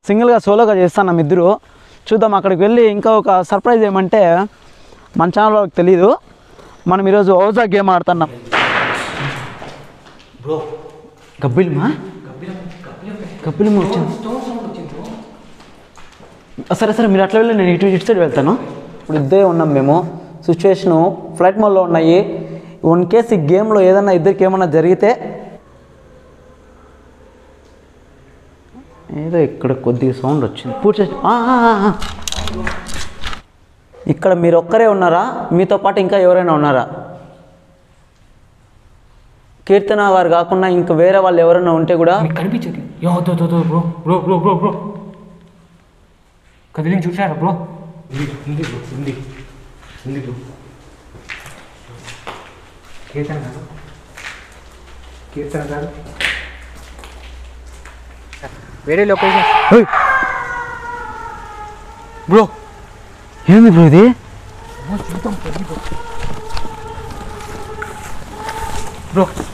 సింగిల్గా సోలోగా చేస్తాను ఇద్దరు చూద్దాం అక్కడికి వెళ్ళి ఇంకా ఒక సర్ప్రైజ్ ఏమంటే మన ఛానల్ వాళ్ళకి తెలీదు మనం ఈరోజు ఓజా గేమ్ ఆడుతున్నాం బ్రో గబ్బిలిమా గబ్బిలిమా వచ్చింది సరే సరే మీరు అట్లా వెళ్ళి నేను ఇటు ఇటు సైడ్ వెళ్తాను ఇప్పుడు ఇద్దరే ఉన్నాం మేము సిచ్యువేషను ఫ్లైట్ మోడ్లో ఉన్నాయి వన్ కేస్ ఈ గేమ్లో ఏదన్నా ఇద్దరికి ఏమన్నా జరిగితే ఏదో ఇక్కడ కొద్దిగా సౌండ్ వచ్చింది పూర్తి చేసి ఆ, ఆ, ఆ, ఆ. ఇక్కడ మీరు ఒక్కరే ఉన్నారా మీతో పాటు ఇంకా ఎవరైనా ఉన్నారా కీర్తన గారు కాకుండా ఇంకా వేరే వాళ్ళు ఎవరైనా ఉంటే కూడా మీకు కనిపించట్లేదు యో తో తో తో bro bro bro bro bro కదిలింగ్ చూసారా బ్రో ఉంది ఉంది బ్రో ఉంది ఉంది బ్రో కీర్తన గారు కీర్తన గారు వేరే లొకేషన్ ఏయ్! బ్రో ఏంది బ్రో ఇది బ్రో